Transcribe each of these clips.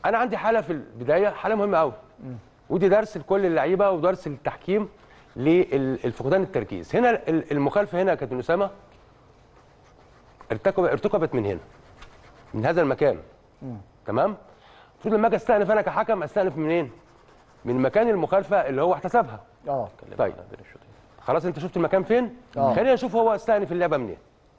انا عندي حاله في البدايه حاله مهمه قوي ودي درس لكل اللعيبه ودرس للتحكيم للفقدان التركيز هنا ال- المخالفه هنا يا كابتن اسامه ارتكب ارتكبت من هنا من هذا المكان تمام المفروض لما اجي استأنف انا كحكم استأنف منين من مكان المخالفه اللي هو احتسبها اه طيب خلاص انت شفت المكان فين آه. خلينا نشوف هو استأنف اللعبه منين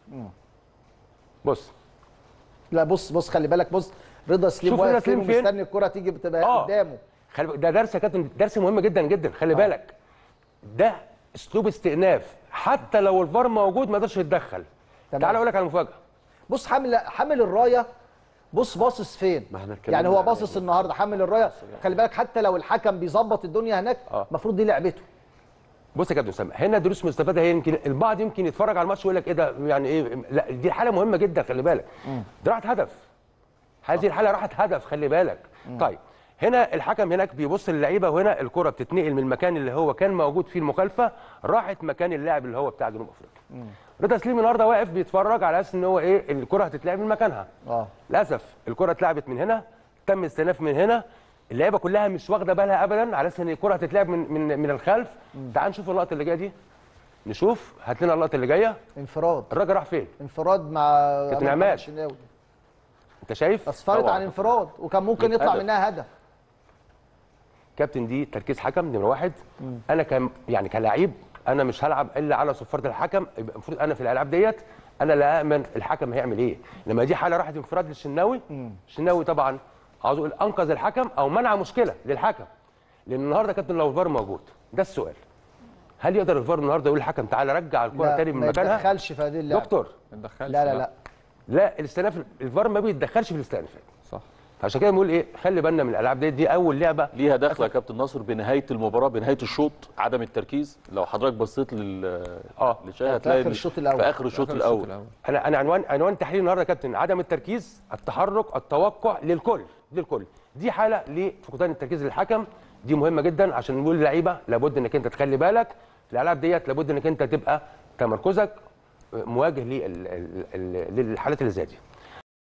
بص لا بص بص خلي بالك بص رضا سليم شوف رضا واقف فين سليم فين؟ ومستني الكره تيجي بتبقى آه. قدامه خلي بالك- ده درس يا كابتن درس مهم جدا جدا خلي بالك ده اسلوب استئناف حتى لو الفار موجود ما يقدرش يتدخل تمام. تعال اقول لك على مفاجاه بص حامل حامل الرايه بص باصص فين ما احنا اتكلمنا يعني هو على باصص النهارده حامل الرايه خلي بالك حتى لو الحكم بيظبط الدنيا هناك آه. المفروض دي لعبته بص يا كابتن اسامه هنا دروس مستفاده هي يمكن البعض يمكن يتفرج على الماتش ويقول لك ايه ده يعني ايه لا دي حاله مهمه جدا خلي بالك دي راحت هدف هذه الحاله راحت هدف خلي بالك طيب هنا الحكم هناك بيبص للعيبه وهنا الكره بتتنقل من المكان اللي هو كان موجود فيه المخالفه راحت مكان اللاعب اللي هو بتاع جنوب افريقيا رضا سليم النهارده واقف بيتفرج على اساس ان هو ايه الكره هتتلعب من مكانها اه للاسف الكره اتلعبت من هنا تم استئناف من هنا اللعيبه كلها مش واخده بالها ابدا على اساس ان الكره هتتلعب من من من الخلف تعال نشوف اللقطه اللي جايه دي نشوف هات لنا اللقطه اللي جايه انفراد الراجل راح فين انفراد مع كابتن أمام عماد. الشناوي. انت شايف اصفرت طبعاً. عن انفراد وكان ممكن يبقى يطلع هدف. منها هدف كابتن دي تركيز حكم نمره واحد انا كم يعني كلاعب انا مش هلعب الا على صفاره الحكم يبقى المفروض انا في الالعاب ديت انا لا امن الحكم هيعمل ايه لما دي حاله راحت انفراد للشناوي الشناوي طبعا عاوز اقول انقذ الحكم او منع مشكله للحكم لان النهارده كابتن لو الفار موجود ده السؤال هل يقدر الفار النهارده يقول للحكم تعالى رجع الكره لا تاني من ما مكانها يتدخلش في هذه اللعبه دكتور ما تدخلش لا لا لا لا الاستئناف الفار ما بيتدخلش في الاستئنافات صح فعشان كده بنقول ايه خلي بالنا من الالعاب ديت دي اول لعبه ليها دخل يا كابتن ناصر بنهايه المباراه بنهايه الشوط عدم التركيز لو حضرتك بصيت لل اه للشاشه في هتلاقي آخر إن- الشوط الأول. في اخر الشوط الاول انا انا عنوان عنوان تحليل النهارده يا كابتن عدم التركيز التحرك التوقع للكل للكل دي حاله لفقدان التركيز للحكم دي مهمه جدا عشان نقول للعيبه لابد انك انت تخلي بالك في الالعاب ديت لابد انك انت تبقى تمركزك مواجه لل- ال- ال- للحالات اللي زي دي